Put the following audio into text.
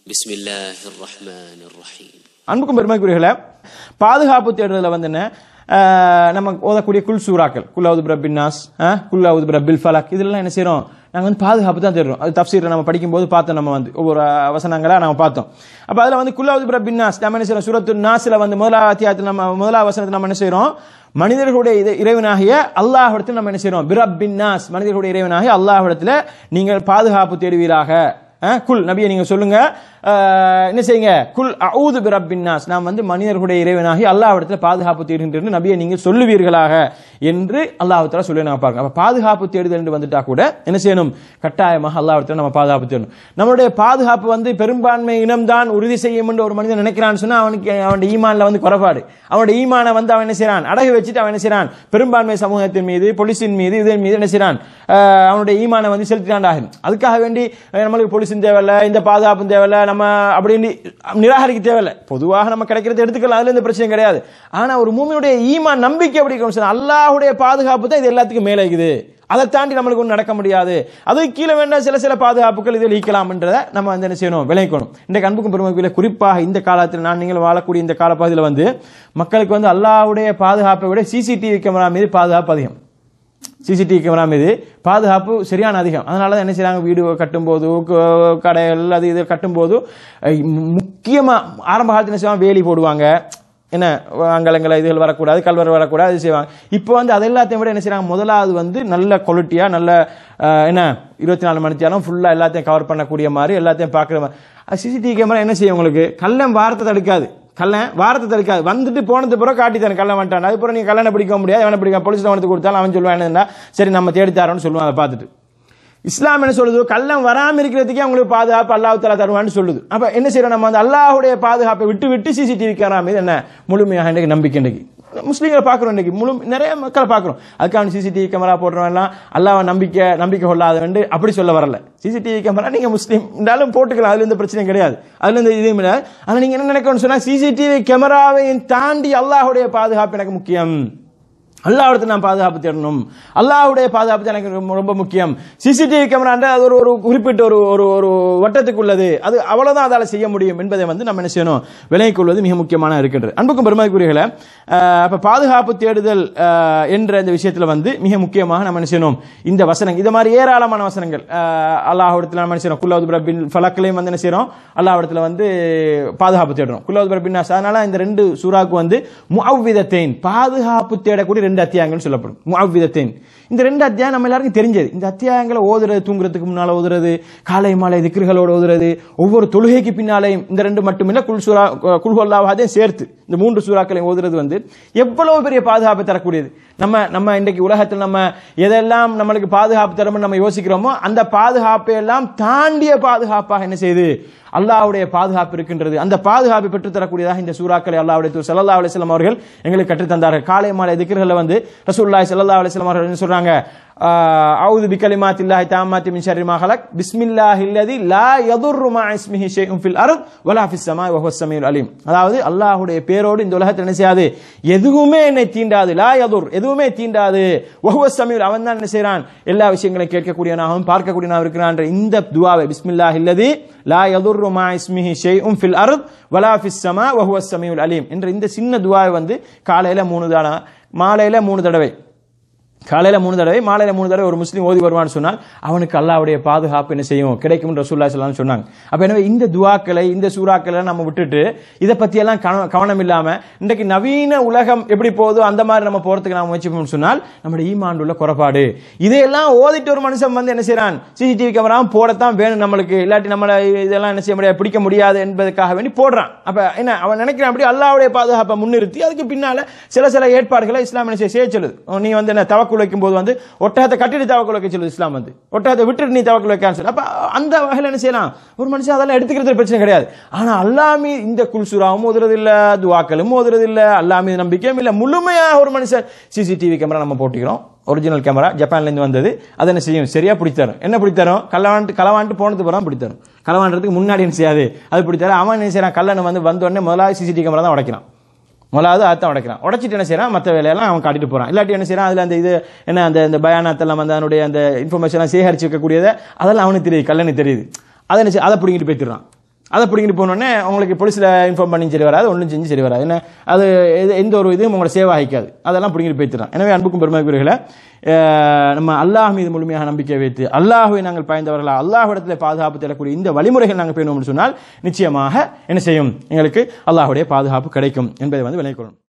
بسم الله الرحمن الرحيم அன்புக்கும் பெருமைக்குரியர்களே பாதுகாப்பு தேடுதலில் வந்து என்ன ஆஹ், நம்ம ஓதக்கூடிய குல் சூறாக்கள் குல்லாவது பிரபின் நாஸ் குல்லாவது பிரபில் ஃபலக் இதெல்லாம் என்ன செய்றோம் நாங்கள் வந்து பாதுகாப்பு தான் தேடுறோம் அது தப்சீரை நம்ம படிக்கும்போது பார்த்தோம் நம்ம வந்து ஒவ்வொரு அஹ், வசனங்களா நம்ம பார்த்தோம் அப்போ அதில் வந்து குல்லாவது பிரபின் நாஸ் நம்ம என்ன செய்றோம் சூரத்து நாஸில் வந்து முதலாவது அத்தியாயத்தில் நம்ம முதலாவது வசனத்தில் நம்ம என்ன செய்றோம் மனிதர்களுடைய இதை- இறைவனாகிய அல்லாஹ்விடத்தில் நம்ம என்ன செய்றோம் பிரபின் நாஸ் மனிதர்களுடைய இறைவனாகிய அல்லாஹ்விடத்தில் நீங்கள் பாதுகாப்பு தேடுவீராக அஹ், குல் நபியை நீங்க சொல்லுங்க அஹ், என்ன செய்யுங்க குல் அவுது பிரபின்னாஸ் நாம் வந்து மனிதர்களுடைய இறைவனாகி அல்லாஹ்விடத்தில் பாதுகாப்பு தேடுகின்றன நபியை நீங்கள் சொல்லுவீர்களாக என்று அல்லாஹ்வுத்தால சொல்லி நான் பார்க்கணும் அப்ப பாதுகாப்பு தேடுதல் என்று வந்துட்டா கூட என்ன செய்யணும் கட்டாயமாக அல்லாஹ்விடத்தில் நம்ம பாதுகாப்பு தேடணும் நம்மளுடைய பாதுகாப்பு வந்து பெரும்பான்மை இனம்தான் உறுதி செய்யும் என்று ஒரு மனிதன் நினைக்கிறான்னு சொன்னா அவனுக்கு அவனுடைய ஈமான்ல வந்து குறைபாடு அவனுடைய ஈமானை வந்து அவன் என்ன செய்றான் அடகு வச்சுட்டு அவன் என்ன செய்றான் பெரும்பான்மை சமூகத்தின் மீது பொலிசின் மீது இதன் மீது என்ன செய்றான் அஹ், அவனுடைய ஈமானை வந்து செலுத்தினான் ஆகும் அதுக்காக வேண்டி அஹ், நம்மளுக்கு பொலிசின் தேவையில்ல இந்த பாதுகாப்பும் தேவையில்ல நம்ம அப்படின்னு நிராகரிக்க தேவையில்ல பொதுவாக நம்ம கிடைக்கிறது எடுத்துக்கலாம் அதுல எந்த பிரச்சனையும் கிடையாது ஆனா ஒரு மூமியுடைய ஈமான் நம்பிக்கை எப்படி இருக்கணும் சொன்னா, அல்லாஹ்வுடைய பாதுகாப்பு தான் இது எல்லாத்துக்கும் மேலே இருக்குது அதை தாண்டி நம்மளுக்கு ஒன்றும் நடக்க முடியாது அதுக்கு கீழே வேண்டாம் சில சில பாதுகாப்புகள் இதில் ஈக்கலாம்ன்றதை நம்ம வந்து என்ன செய்யணும் விளைவிக்கணும் இன்றைக்கு அன்புக்கும் பெருமைக்குள்ள குறிப்பாக இந்த காலத்தில் நான் நீங்கள் வாழக்கூடிய இந்த காலப்பகுதியில் வந்து மக்களுக்கு வந்து அல்லாஹ்வுடைய பாதுகாப்பை விட சிசிடிவி கேமரா மீது பாதுகாப்பு அதிகம் சிசிடிவி கேமரா மீது பாதுகாப்பு சரியான அதிகம் அதனால தான் என்ன செய்றாங்க வீடு கட்டும்போது க- கடைகள் அது இது கட்டும்போது அஹ், முக்கியமா ஆரம்ப காலத்தில் என்ன செய்வாங்க வேலி போடுவாங்க என்ன அங்கலங்களை இதுகள் வரக்கூடாது கல்வர் வரக்கூடாது இது செய்வாங்க இப்போ வந்து அது எல்லாத்தையும் விட என்ன செய்றாங்க முதலாவது வந்து நல்ல குவாலிட்டியாக நல்ல அஹ், என்ன இருபத்தி நாலு மணி நேரம் ஃபுல்லாக எல்லாத்தையும் கவர் பண்ணக்கூடிய மாதிரி எல்லாத்தையும் பார்க்குற மாதிரி சிசிடிவி கேமரா என்ன செய்யும் உங்களுக்கு கள்ளம் வாரத்தை தடுக்காது கள்ளன் வாரத்தை தடுக்காது வந்துட்டு போனது பிறகு காட்டி தரேன் கள்ளன் வந்துட்டான் அதுக்கப்புறம் நீங்க கல்லனை பிடிக்க முடியாது அவனை பிடிக்க போலீஸ் அவனுக்கு கொடுத்தாலும் அவன் சொல்லுவான் என்னன்னா சரி நம்ம தேடி தரோம்னு சொல்லுவான் அதை பார்த்துட்டு இஸ்லாம் என்ன சொல்லுது கள்ளம் வராம இருக்கிறதுக்கே அவங்களுக்கு பாதுகாப்பு அல்லாஹ் தலா தருவான்னு சொல்லுது அப்ப என்ன செய்யறோம் நம்ம அந்த அல்லாஹ்வுடைய பாதுகாப்பை விட்டு விட்டு சிசிடிவி கேமரா மீது என்ன முழுமையாக இன்றைக்கு நம்பிக்கை இன்றைக்கு முஸ்லீம்களை பார்க்குறோம் இன்னைக்கு முழு நிறைய மக்களை பார்க்குறோம் அதுக்கான சிசிடிவி கேமரா போடுறவன் எல்லாம் அல்லாஹ் நம்பிக்கை நம்பிக்கை கொள்ளாதவன் அப்படி சொல்ல வரல சிசிடிவி கேமரா நீங்க முஸ்லீம் இருந்தாலும் போட்டுக்கலாம் அதுல எந்த பிரச்சனையும் கிடையாது அதுல எந்த இதுவும் இல்லை ஆனா நீங்க என்ன நினைக்கணும்னு சொன்னா சிசிடிவி கேமராவையும் தாண்டி அல்லாஹ்வுடைய பாதுகாப்பு எனக்கு முக்கியம் அல்லாஹ்விடத்தில் நான் பாதுகாப்பு தேடணும் அல்லாஹ்வுடைய பாதுகாப்பு தான் எனக்கு ரொம்ப ரொம்ப முக்கியம் சிசிடிவி கேமரான்ற அது ஒரு ஒரு குறிப்பிட்ட ஒரு ஒரு ஒரு வட்டத்துக்குள்ளது அது அவ்வளவுதான் அதால செய்ய முடியும் என்பதை வந்து நம்ம என்ன செய்யணும் விலகிக் கொள்வது மிக முக்கியமான இருக்கின்றது அன்புக்கும் பெருமதிக்குரியர்களே அஹ், அப்ப பாதுகாப்பு தேடுதல் அஹ், என்ற இந்த விஷயத்துல வந்து மிக முக்கியமாக நம்ம என்ன செய்யணும் இந்த வசனங்கள் இது மாதிரி ஏராளமான வசனங்கள் அஹ், அல்லாஹ்விடத்தில் நம்ம என்ன செய்யறோம் குல்லாவது பிரபின் ஃபலக்களையும் வந்து என்ன செய்யறோம் அல்லாஹ்விடத்தில் வந்து பாதுகாப்பு தேடுறோம் குல்லாவது பிரபின் நாஸ். அதனால இந்த ரெண்டு சூறாக்கு வந்து முஅவ்விதத்தைன் பாதுகாப்பு தேடக்கூடிய ரெண்டு அத்தியாயங்கள் சொல்லப்படும் முஅவ்விதத்தைன் இந்த ரெண்டு அத்தியாயம் நம்ம எல்லாருக்கும் தெரிஞ்சது இந்த அத்தியாயங்களை ஓதுறது தூங்குறதுக்கு முன்னால ஓதுறது காலை மாலை திக்ருகளோடு ஓதுறது ஒவ்வொரு தொழுகைக்கு பின்னாலேயும் இந்த ரெண்டு மட்டுமில்ல குல் சூரா குல்ஹல்லாவாதையும் சேர்த்து இந்த மூன்று சூறாக்களையும் ஓதுறது வந்து எவ்வளவு பெரிய பாதுகாப்பு தரக்கூடியது நம்ம நம்ம இன்றைக்கு உலகத்தில் நம்ம எதெல்லாம் நம்மளுக்கு பாதுகாப்பு தரும்னு நம்ம யோசிக்கிறோமோ அந்த பாதுகாப்பை எல்லாம் தாண்டிய பாதுகாப்பாக என்ன செய்யுது அல்லாஹ்வுடைய பாதுகாப்பு இருக்கின்றது அந்த பாதுகாப்பை பெற்று தரக்கூடியதாக இந்த சூறாக்களை அல்லாஹ்வுடைய தூர் ஸல்லல்லாஹு அலைஹி வஸல்லம் அவர்கள் எங்களுக்கு கற்றுத் தந்தார்கள் காலை மாலை திக்ருகளில் வந்து ரசூலுல்லாஹி ஸல்லல்லாஹு அலைஹி வஸல்லம் அவர்கள் என்ன சொல்றாங்க அவுது பிகலிமாத்தில்லாஹி தாமாத்தி மின் ஷர்ரி மா ஹலக் பிஸ்மில்லாஹில்லதி லா யதுர்ரு மா இஸ்மிஹி ஷைஉன் ஃபில் அர்த் வலா ஃபிஸ் ஸமாய் வஹுவ ஸமீஉல் அலீம் அதாவது அல்லாஹ்வுடைய பேரோடு இந்த உலகத்தில் என்ன செய்யாது எதுவுமே என்னை தீண்டாது லா யதுர் எதுவுமே தீண்டாது வஹுவ ஸமீஉல் அவன் தான் என்ன செய்றான் எல்லா விஷயங்களையும் கேட்கக்கூடியவனாகவும் பார்க்கக்கூடியவனாகவும் இருக்கிறான் என்ற இந்த துவாவை பிஸ்மில்லாஹில்லதி லா யதுர்ரு மா இஸ்மிஹி ஷைஉன் ஃபில் அர்த் வலா ஃபிஸ் ஸமா வஹுவ ஸமீஉல் அலீம் என்ற இந்த சின்ன துவாவை வந்து காலையில மூணு தடவை மாலையில மூணு தடவை காலையில மூணு தடவை மாலையில மூணு தடவை ஒரு முஸ்லீம் ஓதி வருவான்னு சொன்னால் அவனுக்கு அல்லாஹ்வுடைய பாதுகாப்பு என்ன செய்யும் கிடைக்கும் ரசூல்லா ஸல்லல்லாஹு சொன்னாங்க அப்ப எனவே இந்த துவாக்களை இந்த சூறாக்களை நம்ம விட்டுட்டு இதை பத்தி எல்லாம் கவனம் கவனம் இல்லாம இன்றைக்கு நவீன உலகம் எப்படி போகுதோ அந்த மாதிரி நம்ம போறதுக்கு நாம முயற்சி பண்ணோம்னு சொன்னால் நம்முடைய ஈமான் உள்ள குறைபாடு இதையெல்லாம் ஓதிட்டு ஒரு மனுஷன் வந்து என்ன செய்றான் சிசிடிவி கேமரா போடத்தான் வேணும் நம்மளுக்கு இல்லாட்டி நம்மள இதெல்லாம் என்ன செய்ய முடியாது பிடிக்க முடியாது என்பதற்காக வேண்டி போடுறான் அப்ப என்ன அவன் நினைக்கிறான் அப்படி அல்லாஹ்வுடைய பாதுகாப்பை முன்னிறுத்தி அதுக்கு பின்னால சில சில ஏற்பாடுகளை இஸ்லாம் என்ன செய்ய செய்ய சொல்லுது நீ வந்து என்ன தவக்குள் வைக்கும் போது வந்து ஒட்டகத்தை கட்டிட்டு தவக்குள் வைக்க சொல்லுது இஸ்லாம் வந்து ஒட்டகத்தை விட்டுட்டு நீ தவக்குள் வைக்கான்னு சொல்லு அப்ப அந்த வகையில் என்ன செய்யலாம் ஒரு மனுஷன் அதெல்லாம் எடுத்துக்கிறது பிரச்சனை கிடையாது ஆனா அல்லாமி இந்த குல்சுராவும் ஓதுறது இல்ல துவாக்களும் ஓதுறது இல்ல அல்லாமி நம்பிக்கையும் இல்ல முழுமையாக ஒரு மனுஷன் சிசிடிவி கேமரா நம்ம போட்டிக்கிறோம் ஒரிஜினல் கேமரா ஜப்பான்ல இருந்து வந்தது அதை என்ன செய்யும் சரியா பிடித்தரும் என்ன பிடித்தரும் களவாண்டு களவாண்டு போனது போறான் பிடித்தரும் களவாண்டுறதுக்கு முன்னாடி என்ன செய்யாது அது பிடித்தாரு அவன் என்ன செய்யறான் கல்லணை வந்து வந்த உடனே முதலாவது சிசிடிவி கேமரா தான் உடைக்கிறான் முதலாவது அதான் உடைக்கிறான் உடைச்சிட்டு என்ன செய்யறான் மற்ற வேலையெல்லாம் அவன் காட்டிட்டு போறான் இல்லாட்டி என்ன செய்யறான் அதுல அந்த இது என்ன அந்த இந்த பயானத்தெல்லாம் வந்து அதனுடைய அந்த இன்ஃபர்மேஷன் சேகரிச்சு வைக்கக்கூடியதை அதெல்லாம் அவனுக்கு தெரியுது கல்லணை தெரியுது அதை என்ன செய்ய- அதை பிடிங்கிட்டு போய்த்துறான் அதை பிடிங்கிட்டு போனோடனே உங்களுக்கு போலீஸில் இன்ஃபார்ம் பண்ணி சரி வராது ஒன்றும் செஞ்சு சரி வராது என்ன அது எது- எந்த ஒரு இதுவும் உங்களை சேவ் ஆகிக்காது அதெல்லாம் பிடிங்கிட்டு போய்த்துறான் எனவே அன்புக்கும் பெருமைக்குரியர்களை அஹ், நம்ம அல்லாஹ் மீது முழுமையாக நம்பிக்கை வைத்து அல்லாஹுவை நாங்கள் பயந்தவர்களா அல்லாஹ்விடத்தில் பாதுகாப்பு தேடக்கூடிய இந்த வழிமுறைகள் நாங்கள் பேணுவோம்னு சொன்னால் நிச்சயமாக என்ன செய்யும் எங்களுக்கு அல்லாஹ்வுடைய பாதுகாப்பு கிடைக்கும் என்பதை வந்து விளைவிக்கணும்